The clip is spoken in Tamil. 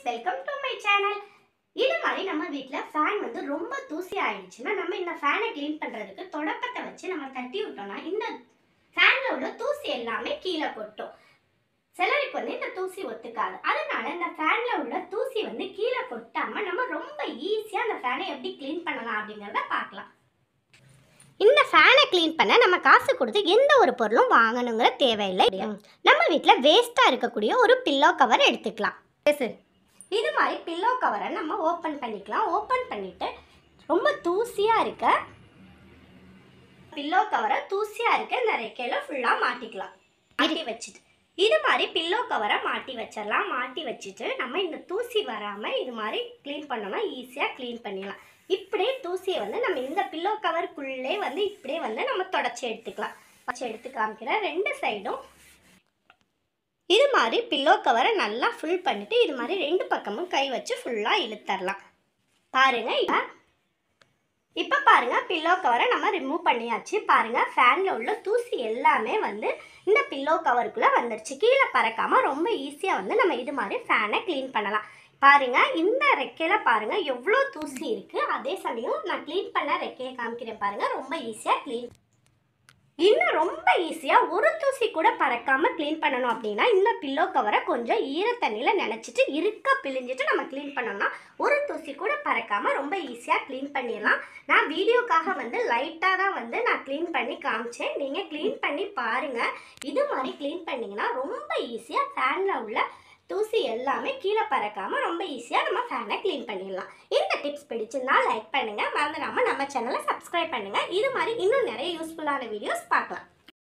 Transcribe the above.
வெல்கம் டு மை சேனல் இது மாதிரி நம்ம வீட்டில் ஃபேன் வந்து ரொம்ப தூசி ஆயிடுச்சுன்னா நம்ம இந்த ஃபேனை க்ளீன் பண்ணுறதுக்கு தொடப்பத்தை வச்சு நம்ம தட்டி விட்டோம்னா இந்த ஃபேனில் உள்ள தூசி எல்லாமே கீழே கொட்டும் சிலருக்கு வந்து இந்த தூசி ஒத்துக்காது அதனால இந்த ஃபேனில் உள்ள தூசி வந்து கீழே கொட்டாமல் நம்ம ரொம்ப ஈஸியாக அந்த ஃபேனை எப்படி க்ளீன் பண்ணலாம் அப்படிங்கிறத பார்க்கலாம் இந்த ஃபேனை க்ளீன் பண்ண நம்ம காசு கொடுத்து எந்த ஒரு பொருளும் வாங்கணுங்கிற தேவையில்லை நம்ம வீட்டில் வேஸ்ட்டாக இருக்கக்கூடிய ஒரு பில்லோ கவர் எடுத்துக்கலாம் இது மாதிரி பில்லோ கவரை நம்ம ஓப்பன் பண்ணிக்கலாம் ஓப்பன் பண்ணிட்டு ரொம்ப தூசியாக இருக்க பில்லோ கவரை தூசியாக இருக்க இந்த ரெக்கையில் ஃபுல்லாக மாட்டிக்கலாம் மாட்டி வச்சுட்டு இது மாதிரி பில்லோ கவரை மாட்டி வச்சிடலாம் மாட்டி வச்சுட்டு நம்ம இந்த தூசி வராமல் இது மாதிரி க்ளீன் பண்ணோம்னா ஈஸியாக க்ளீன் பண்ணிடலாம் இப்படியே தூசியை வந்து நம்ம இந்த பில்லோ கவருக்குள்ளே வந்து இப்படியே வந்து நம்ம தொடச்சி எடுத்துக்கலாம் தொடச்சி எடுத்து காமிக்கிறேன் ரெண்டு சைடும் இது மாதிரி பில்லோ கவரை நல்லா ஃபுல் பண்ணிட்டு இது மாதிரி ரெண்டு பக்கமும் கை வச்சு ஃபுல்லாக இழுத்தரலாம் பாருங்க இப்போ இப்போ பாருங்க பில்லோ கவரை நம்ம ரிமூவ் பண்ணியாச்சு பாருங்க ஃபேனில் உள்ள தூசி எல்லாமே வந்து இந்த பில்லோ கவருக்குள்ளே வந்துருச்சு கீழே பறக்காம ரொம்ப ஈஸியாக வந்து நம்ம இது மாதிரி ஃபேனை க்ளீன் பண்ணலாம் பாருங்க இந்த ரெக்கையில பாருங்க எவ்வளோ தூசி இருக்கு அதே சமயம் நான் க்ளீன் பண்ண ரெக்கையை காமிக்கிறேன் பாருங்க ரொம்ப ஈஸியாக க்ளீன் இன்னும் ரொம்ப ஈஸியாக ஒரு தூசி கூட பறக்காம க்ளீன் பண்ணணும் அப்படின்னா இந்த பில்லோ கவரை கொஞ்சம் ஈரத்தண்ணியில் நினச்சிட்டு இருக்க பிழிஞ்சிட்டு நம்ம க்ளீன் பண்ணோம்னா ஒரு தூசி கூட பறக்காம ரொம்ப ஈஸியாக க்ளீன் பண்ணிடலாம் நான் வீடியோக்காக வந்து லைட்டாக தான் வந்து நான் க்ளீன் பண்ணி காமிச்சேன் நீங்கள் க்ளீன் பண்ணி பாருங்கள் இது மாதிரி க்ளீன் பண்ணிங்கன்னா ரொம்ப ஈஸியாக ஃபேனில் உள்ள தூசி எல்லாமே கீழே பறக்காம ரொம்ப ஈஸியாக நம்ம ஃபேனை க்ளீன் பண்ணிடலாம் இந்த டிப்ஸ் பிடிச்சிருந்தா லைக் பண்ணுங்க மறந்துடாம நம்ம சேனலை சப்ஸ்கிரைப் பண்ணுங்க இது மாதிரி இன்னும் நிறைய யூஸ்ஃபுல்லான வீடியோஸ் பார்க்கலாம்